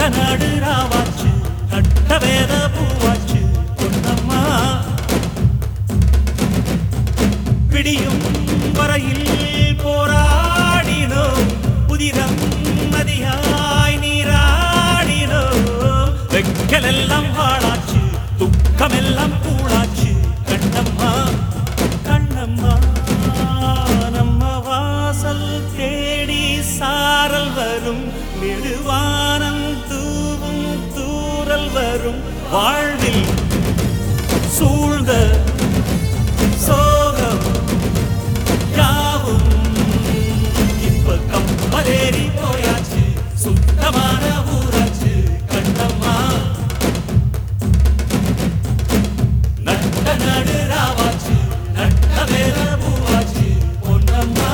நாடு ராவாச்சு நட்ட வேத பூவாச்சு பொன்னம்மா பிடியும் வரையில் போராடினோம் புதிரம் நதியாய் நீராடினோம் வெக்கலெல்லாம் வாழாச்சு துக்கமெல்லாம் கூழாச்சு கண்ணம்மா கண்ணம்மா நம்ம வாசல் தேடி சாரல் வரும் நெடுவானம் தூவும் தூரல் வரும் வாழ்வில் சூழ்ந்த சோகம் யாவும் இப்ப கப்பலேறி போயாச்சு சுத்தமான ஊராச்சு கண்ணம்மா நட்ட நடு ராவாச்சு நட்ட வேற பூவாச்சு பொன்னம்மா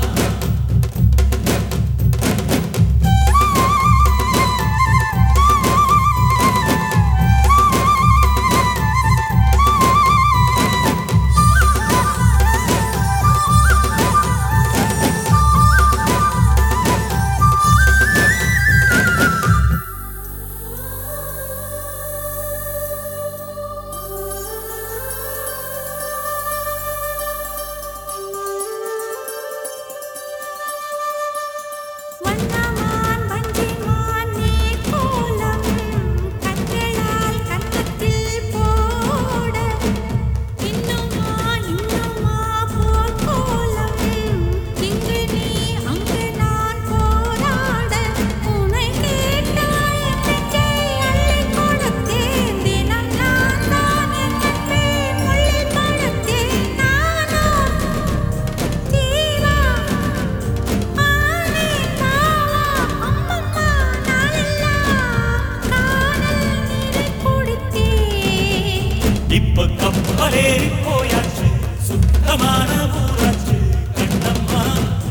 வண்ணமான் வஞ்சிமான் நீர்க்கோலம் கண்களால் கன்னத்தில் போட இன்னுமா இன்னுமா போர்க்கோலம் இங்கு நீ அங்கு நான் போராட உனை கேட்டாய் நெஞ்சை அள்ளிக் கொடுத்தேன் தினம் நான் தான் என் அன்பே முள்ளில் படுத்தேன் நானோ தீரா ஆனே மாவா அம்மம்மா நாளெல்லாம் காணல் நீரை குடித்தேன் இப்ப கப்பலேறி போயாச்சு சுத்தமான ஊராச்சு கண்ணம்மா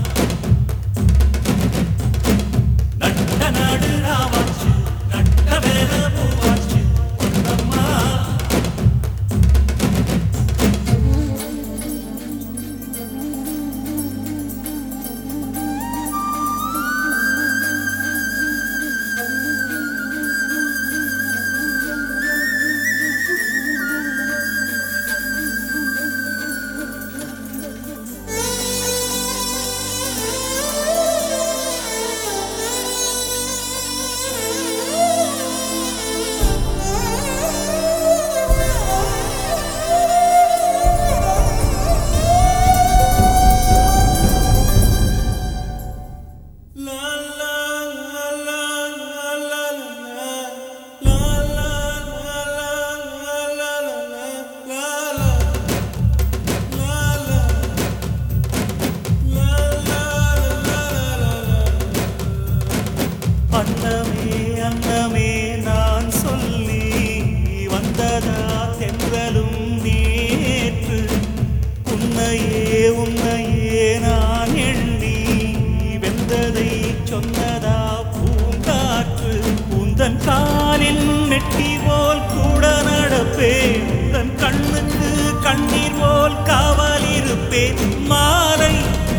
நட்ட நாடு ராவாச்சு நட்ட வேற பூவாச்சு Ponnamma La la la la la la la la la la la la la la அன்னமே அன்னமே நான் சொல்லி வந்ததா தென்றலும் நேற்று உன்னையே உன்னையே நான் எண்ணி வெந்ததை சொன்னதா பூங்காற்று உந்தன் காலில் மெட்டி போல் கூட நடப்பேன் உந்தன் கண்ணுக்கு கண்ணீர் போல் காவல் இருப்பேன் மாலை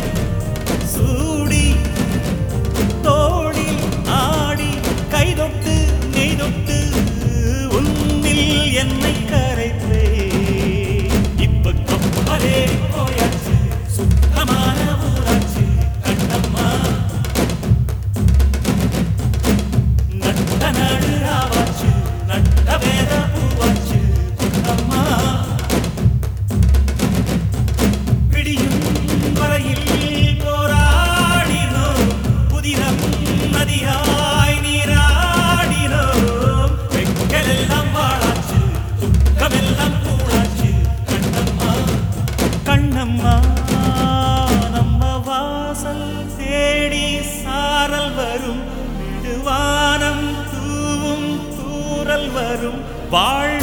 சூடி தோளில் ஆடி கைதொட்டு நெய்தொட்டு உன்னில் என்னை கரைத்தே இப்ப கப்பலே போயாச்சு சுத்தமான ஊராச்சு கண்ணம்மா நட்ட நாடு ராவாச்சு நட்ட வேத பூவாச்சு பொன்னம்மா பிடியும் வரையில் போராடினோம் புதிரம் நதியாய் நீராடினோம் வெக்கலெல்லாம் வாழாச்சு துக்கமெல்லாம் கூழாச்சு கண்ணம்மா கண்ணம்மா நம்ம வாசல் தேடி சாரல் வரும் நெடுவானம் தூவும் தூரல் வரும் வாழ்